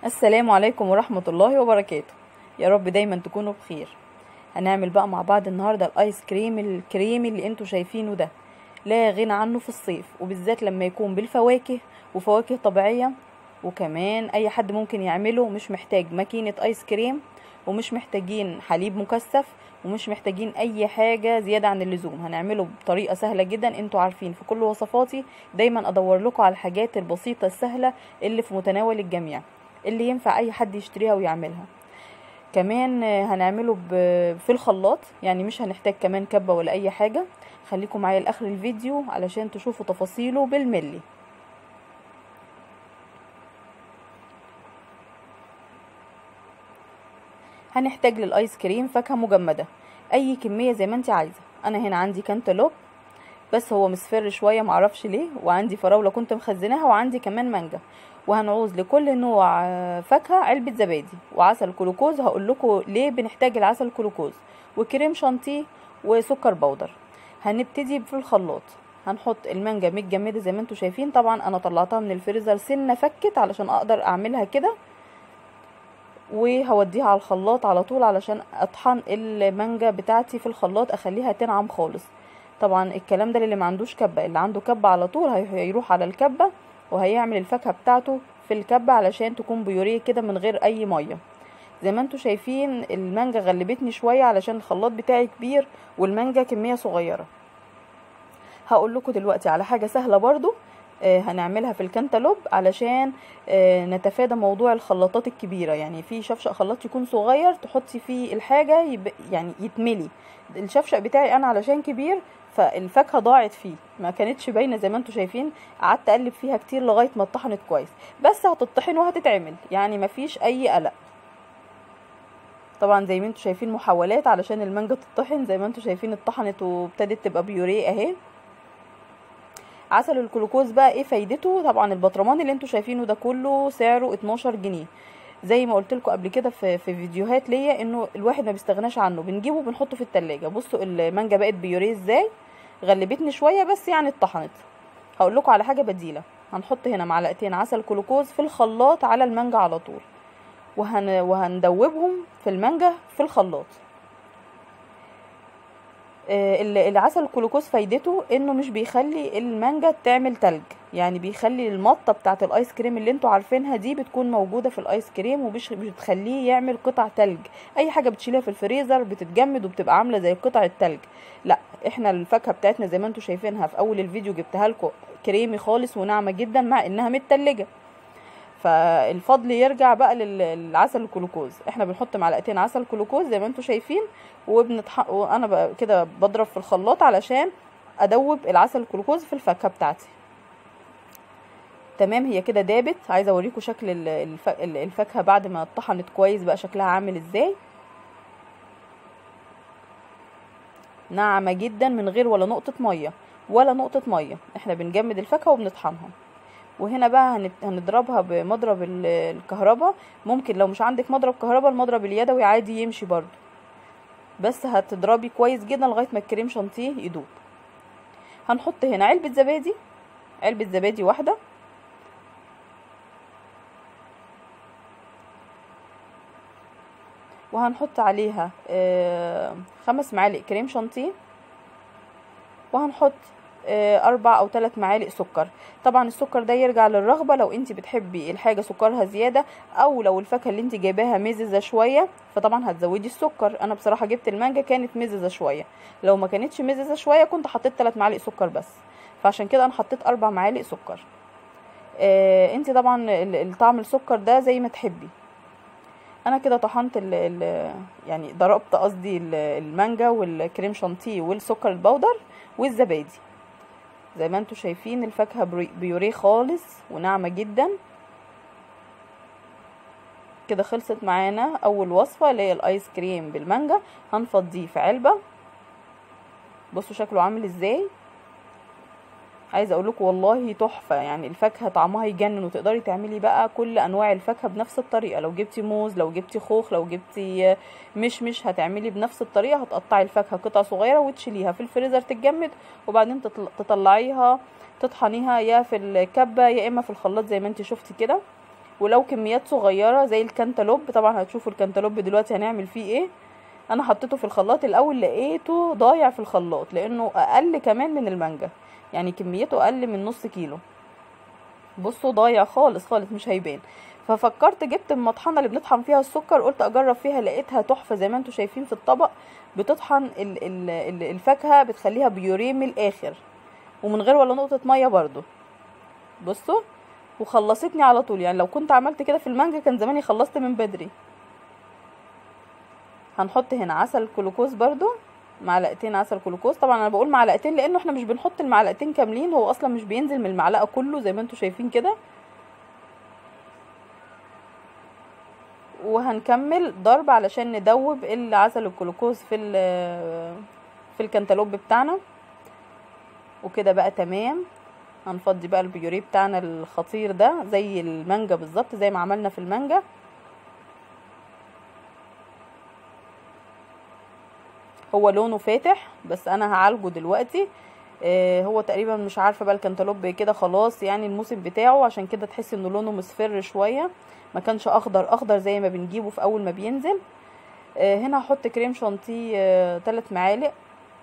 السلام عليكم ورحمة الله وبركاته يا رب دايما تكونوا بخير هنعمل بقى مع بعض النهاردة الايس كريم الكريمي اللي انتوا شايفينه ده لا غنى عنه في الصيف وبالذات لما يكون بالفواكه وفواكه طبيعية وكمان اي حد ممكن يعمله مش محتاج ماكينة ايس كريم ومش محتاجين حليب مكثف ومش محتاجين اي حاجة زيادة عن اللزوم هنعمله بطريقة سهلة جدا انتوا عارفين في كل وصفاتي دايما ادور لكم على الحاجات البسيطة السهلة اللي في متناول الجميع اللي ينفع اي حد يشتريها ويعملها كمان هنعمله في الخلاط يعني مش هنحتاج كمان كبة ولا اي حاجة خليكم معايا لاخر الفيديو علشان تشوفوا تفاصيله بالملي هنحتاج للايس كريم فاكهة مجمدة اي كمية زي ما انت عايزة انا هنا عندي كانتالوب بس هو مصفر شوية معرفش ليه وعندي فراولة كنت مخزناها وعندي كمان مانجا وهنعوز لكل نوع فاكهة علبة زبادي وعسل كلوكوز هقول لكم ليه بنحتاج العسل كلوكوز وكريم شانتيه وسكر بودر هنبتدي في الخلاط هنحط المانجا متجمدة زي ما انتم شايفين طبعا انا طلعتها من الفريزر سنة فكت علشان اقدر اعملها كده وهوديها على الخلاط على طول علشان اطحن المانجا بتاعتي في الخلاط اخليها تنعم خالص طبعا الكلام ده اللي ما عندوش كبة اللي عنده كبة على طول هيروح على الكبة وهيعمل الفاكهة بتاعته في الكبة علشان تكون بيوريه كده من غير اي مية زي ما انتوا شايفين المانجا غلبتني شوية علشان الخلاط بتاعي كبير والمانجا كمية صغيرة هقول لكم دلوقتي على حاجة سهلة برضو آه هنعملها في الكنتالوب علشان آه نتفادى موضوع الخلاطات الكبيرة يعني في شفشق خلاط يكون صغير تحطي فيه الحاجة يب... يعني يتملي الشفشق بتاعي انا علشان كبير فالفاكهه ضاعت فيه ما كانتش باينه زي ما انتم شايفين قعدت اقلب فيها كتير لغايه ما اتطحنت كويس بس هتطحن وهتتعمل يعني مفيش اي قلق طبعا زي ما انتم شايفين محاولات علشان المانجا تطحن زي ما انتم شايفين اتطحنت وابتدت تبقى بيوريه اهي عسل الجلوكوز بقى ايه فايدته طبعا البطرمان اللي انتم شايفينه ده كله سعره 12 جنيه زي ما قلت لكم قبل كده في في فيديوهات ليا انه الواحد ما بيستغناش عنه بنجيبه وبنحطه في التلاجة بصوا المانجا بقت بيوريه ازاي غلبتني شويه بس يعني اتطحنت هقول لكم على حاجه بديله هنحط هنا معلقتين عسل جلوكوز في الخلاط على المانجا على طول وهن وهندوبهم في المانجا في الخلاط العسل الجلوكوز فايدته انه مش بيخلي المانجا تعمل تلج يعني بيخلي المطه بتاعه الايس كريم اللي انتوا عارفينها دي بتكون موجوده في الايس كريم ومش بتخليه يعمل قطع تلج اي حاجه بتشيلها في الفريزر بتتجمد وبتبقى عامله زي قطع التلج لا احنا الفاكهه بتاعتنا زي ما انتوا شايفينها في اول الفيديو جبتها لكم كريمي خالص وناعمه جدا مع انها متلجه فالفضل يرجع بقى للعسل الجلوكوز احنا بنحط معلقتين عسل جلوكوز زي ما انتم شايفين وبنتح... وانا بقى كده بضرب في الخلاط علشان ادوب العسل الجلوكوز في الفاكهه بتاعتي تمام هي كده دابت عايزه اوريكم شكل الف... الفاكهه بعد ما اتطحنت كويس بقى شكلها عامل ازاي ناعمه جدا من غير ولا نقطه ميه ولا نقطه ميه احنا بنجمد الفاكهه وبنطحنها وهنا بقى هنضربها بمضرب الكهرباء ممكن لو مش عندك مضرب كهرباء المضرب اليدوي عادي يمشي برضو بس هتضربي كويس جدا لغايه ما الكريم شانتيه يدوب هنحط هنا علبه زبادي علبه زبادي واحده وهنحط عليها خمس معالق كريم شانتيه وهنحط اربع او ثلاث معالق سكر طبعا السكر ده يرجع للرغبه لو انت بتحبي الحاجه سكرها زياده او لو الفاكهه اللي انت جايباها مززه شويه فطبعا هتزودي السكر انا بصراحه جبت المانجا كانت مززه شويه لو ما كانتش مززه شويه كنت حطيت 3 معالق سكر بس فعشان كده انا حطيت اربع معالق سكر آه انت طبعا الطعم السكر ده زي ما تحبي انا كده طحنت ال ال يعني ضربت قصدي المانجا والكريم شانتيه والسكر البودر والزبادي زي ما انتوا شايفين الفاكهة بيوريه خالص وناعمة جدا كده خلصت معانا اول وصفة اللي هي الايس كريم بالمانجا هنفضيه في علبة بصوا شكله عامل ازاي عايزه اقول لكم والله تحفه يعني الفاكهه طعمها يجنن وتقدري تعملي بقى كل انواع الفاكهه بنفس الطريقه لو جبتي موز لو جبتي خوخ لو جبتي مشمش هتعملي بنفس الطريقه هتقطعي الفاكهه قطع صغيره وتشيليها في الفريزر تتجمد وبعدين تطلعيها تطحنيها يا في الكبه يا اما في الخلاط زي ما انت شفتي كده ولو كميات صغيره زي الكنتالوب طبعا هتشوفوا الكنتالوب دلوقتي هنعمل فيه ايه انا حطيته في الخلاط الاول لقيته ضايع في الخلاط لانه اقل كمان من المانجا يعني كميته اقل من نص كيلو بصوا ضايع خالص خالص مش هيبان ففكرت جبت المطحنه اللي بنطحن فيها السكر قلت اجرب فيها لقيتها تحفه زي ما انتم شايفين في الطبق بتطحن ال- ال- ال- الفاكهه بتخليها بيوريه من الاخر ومن غير ولا نقطه ميه برضو بصوا وخلصتني على طول يعني لو كنت عملت كده في المانجا كان زماني خلصت من بدري هنحط هنا عسل كلوكوز برضو معلقتين عسل كلوكوز طبعا انا بقول معلقتين لانه احنا مش بنحط المعلقتين كاملين هو اصلا مش بينزل من المعلقه كله زي ما انتم شايفين كده وهنكمل ضرب علشان ندوب العسل الجلوكوز في ال- في الكنتالوب بتاعنا وكده بقى تمام هنفضي بقى البيوريه بتاعنا الخطير ده زي المانجا بالظبط زي ما عملنا في المانجا هو لونه فاتح بس انا هعالجه دلوقتي آه هو تقريبا مش عارفه بقى الكنتالوب كده خلاص يعني الموسم بتاعه عشان كده تحس انه لونه مصفر شويه ما كانش اخضر اخضر زي ما بنجيبه في اول ما بينزل آه هنا هحط كريم شانتيه آه 3 معالق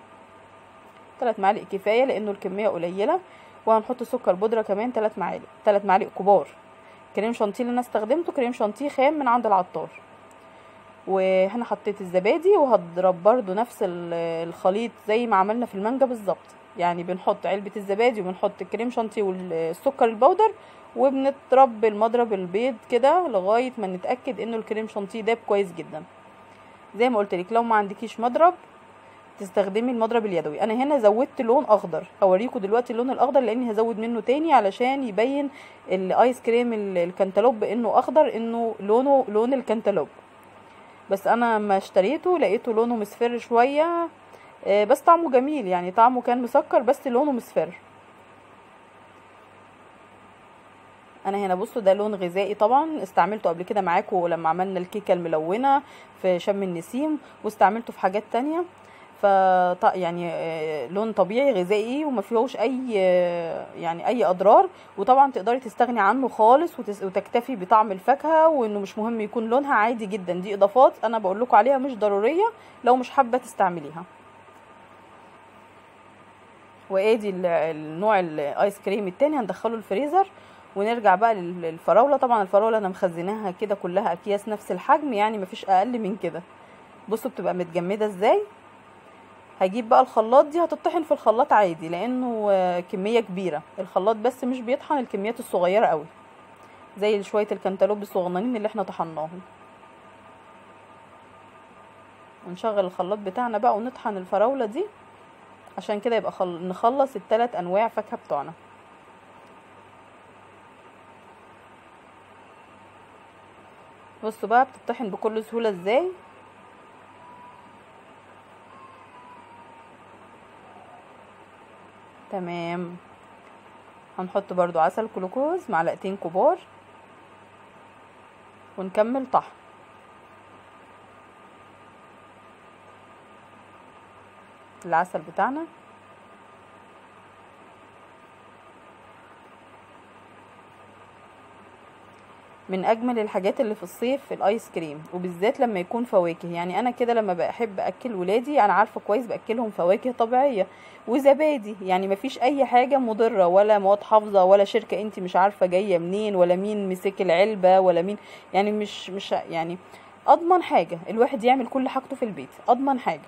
3 معالق كفايه لانه الكميه قليله وهنحط سكر بودره كمان 3 معالق 3 معالق كبار كريم شانتيه اللي انا استخدمته كريم شانتيه خام من عند العطار وهنا حطيت الزبادي وهضرب برضو نفس ال- الخليط زي ما عملنا في المانجا بالظبط يعني بنحط علبة الزبادي وبنحط كريم شانتيه والسكر البودر وبنضرب بالمضرب البيض كده لغاية ما نتأكد انه الكريم شانتيه داب كويس جدا زي ما قلت لك لو ما عندكيش مضرب تستخدمي المضرب اليدوي انا هنا زودت لون اخضر هوريكم دلوقتي اللون الاخضر لاني هزود منه تاني علشان يبين الايس كريم ال- الكنتالوب انه اخضر انه لونه لون الكنتالوب بس انا ما اشتريته لقيته لونه مصفر شويه آه، بس طعمه جميل يعني طعمه كان مسكر بس لونه مصفر انا هنا بصوا ده لون غذائي طبعا استعملته قبل كده معاكم لما عملنا الكيكه الملونه في شم النسيم واستعملته في حاجات تانية ف يعني آه، لون طبيعي غذائي وما فيهوش اي آه، يعني اي اضرار وطبعا تقدري تستغني عنه خالص وتس- وتكتفي بطعم الفاكهه وانه مش مهم يكون لونها عادي جدا دي اضافات انا بقول لكم عليها مش ضروريه لو مش حابه تستعمليها وادي ال- النوع الايس كريم التاني هندخله الفريزر ونرجع بقى لل- للفراوله طبعا الفراوله انا مخزناها كده كلها اكياس نفس الحجم يعني مفيش اقل من كده بصوا بتبقى متجمده ازاي هجيب بقى الخلاط دي هتطحن في الخلاط عادي لانه آه، كميه كبيره الخلاط بس مش بيطحن الكميات الصغيره قوي زي شويه الكنتالوب الصغننين اللي احنا طحناهم ونشغل الخلاط بتاعنا بقى ونطحن الفراوله دي عشان كده يبقى خل... نخلص الثلاث انواع فاكهه بتوعنا بصوا بقى بتطحن بكل سهوله ازاي تمام هنحط برضو عسل جلوكوز معلقتين كبار ونكمل طحن العسل بتاعنا من اجمل الحاجات اللي في الصيف الايس كريم وبالذات لما يكون فواكه يعني انا كده لما بحب اكل ولادي انا عارفه كويس باكلهم فواكه طبيعيه وزبادي يعني مفيش اي حاجه مضره ولا مواد حافظه ولا شركه انت مش عارفه جايه منين ولا مين مسك العلبه ولا مين يعني مش مش يعني اضمن حاجه الواحد يعمل كل حاجته في البيت اضمن حاجه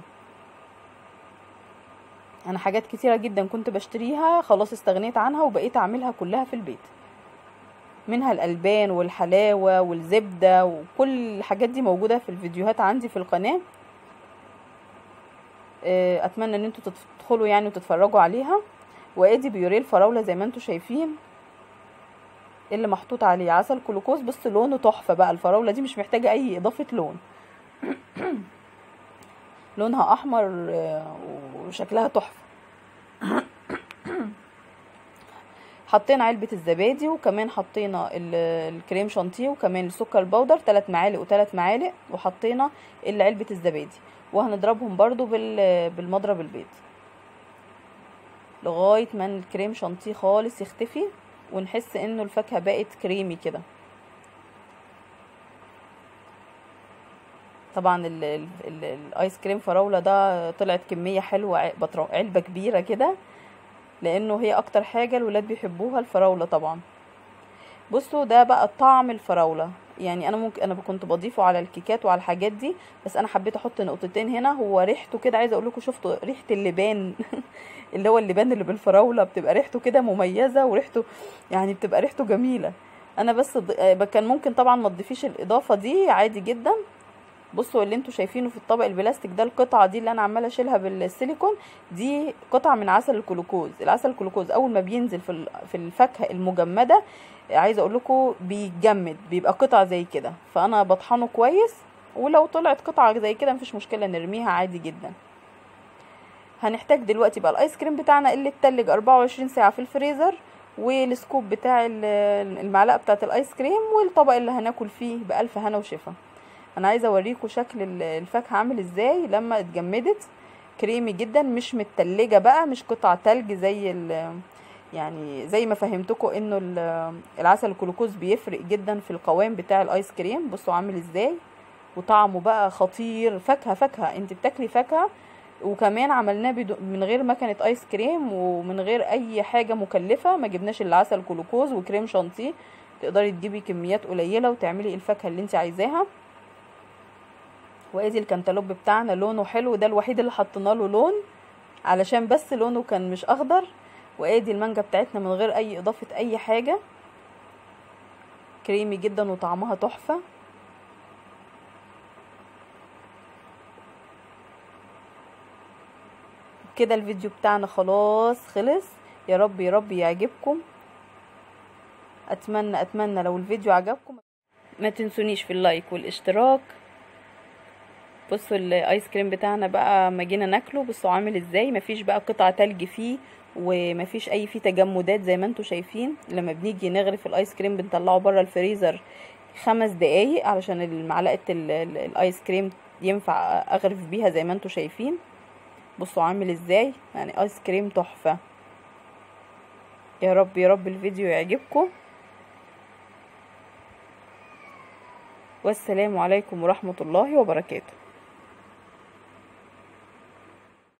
انا حاجات كتيره جدا كنت بشتريها خلاص استغنيت عنها وبقيت اعملها كلها في البيت منها الالبان والحلاوه والزبده وكل الحاجات دي موجوده في الفيديوهات عندي في القناه آه، اتمنى ان انتوا تدخلوا يعني وتتفرجوا عليها وادي بيوريه الفراوله زي ما انتوا شايفين اللي محطوط عليه عسل جلوكوز بص لونه تحفه بقى الفراوله دي مش محتاجه اي اضافه لون لونها احمر آه، وشكلها تحفه حطينا علبة الزبادي وكمان حطينا ال- الكريم شانتيه وكمان السكر البودر 3 معالق و3 معالق وحطينا ال- علبة الزبادي وهنضربهم برضو بال- بالمضرب البيض لغاية ما الكريم شانتيه خالص يختفي ونحس انه الفاكهة بقت كريمي كده طبعا ال- ال- ال- الايس كريم فراولة ده طلعت كمية حلوة ع- بطر- علبة كبيرة كده لانه هي اكتر حاجة الولاد بيحبوها الفراولة طبعا بصوا ده بقى طعم الفراولة يعني انا ممكن انا كنت بضيفه على الكيكات وعلى الحاجات دي بس انا حبيت احط نقطتين هنا هو ريحته كده عايزه اقول لكم شفتوا ريحه اللبان اللي هو اللبان اللي بالفراوله بتبقى ريحته كده مميزه وريحته يعني بتبقى ريحته جميله انا بس ض- آه، كان ممكن طبعا ما تضيفيش الاضافه دي عادي جدا بصوا اللي انتوا شايفينه في الطبق البلاستيك ده القطعه دي اللي انا عماله اشيلها بالسيليكون دي قطعه من عسل الجلوكوز العسل الجلوكوز اول ما بينزل في ال- في الفاكهه المجمده عايزه اقول لكم بيتجمد بيبقى قطع زي كده فانا بطحنه كويس ولو طلعت قطعه زي كده مفيش مشكله نرميها عادي جدا هنحتاج دلوقتي بقى الايس كريم بتاعنا اللي اتلج 24 ساعه في الفريزر والسكوب بتاع ال- المعلقه بتاعه الايس كريم والطبق اللي هناكل فيه بالف هنا وشفا انا عايزه اوريكم شكل ال- الفاكهه عامل ازاي لما اتجمدت كريمي جدا مش متلجه بقى مش قطع تلج زي ال يعني زي ما فهمتكم انه ال- العسل الجلوكوز بيفرق جدا في القوام بتاع الايس كريم بصوا عامل ازاي وطعمه بقى خطير فاكهه فاكهه انت بتاكلي فاكهه وكمان عملناه بدو- من غير مكنه ايس كريم ومن غير اي حاجه مكلفه ما جبناش الا عسل جلوكوز وكريم شانتيه تقدري تجيبي كميات قليله وتعملي الفاكهه اللي انت عايزاها وادي الكنتالوب بتاعنا لونه حلو ده الوحيد اللي حطينا له لون علشان بس لونه كان مش اخضر وادي المانجا بتاعتنا من غير اي اضافه اي حاجه كريمي جدا وطعمها تحفه كده الفيديو بتاعنا خلاص خلص يا رب يا رب يعجبكم اتمنى اتمنى لو الفيديو عجبكم ما تنسونيش في اللايك والاشتراك بصوا الايس كريم بتاعنا بقى ما جينا ناكله بصوا عامل ازاي مفيش بقى قطع تلج فيه ومفيش اي فيه تجمدات زي ما انتوا شايفين لما بنيجي نغرف الايس كريم بنطلعه بره الفريزر خمس دقايق علشان معلقه ال- ال- الايس كريم ينفع اغرف بيها زي ما انتوا شايفين بصوا عامل ازاي يعني ايس كريم تحفه يا رب يا رب الفيديو يعجبكم والسلام عليكم ورحمه الله وبركاته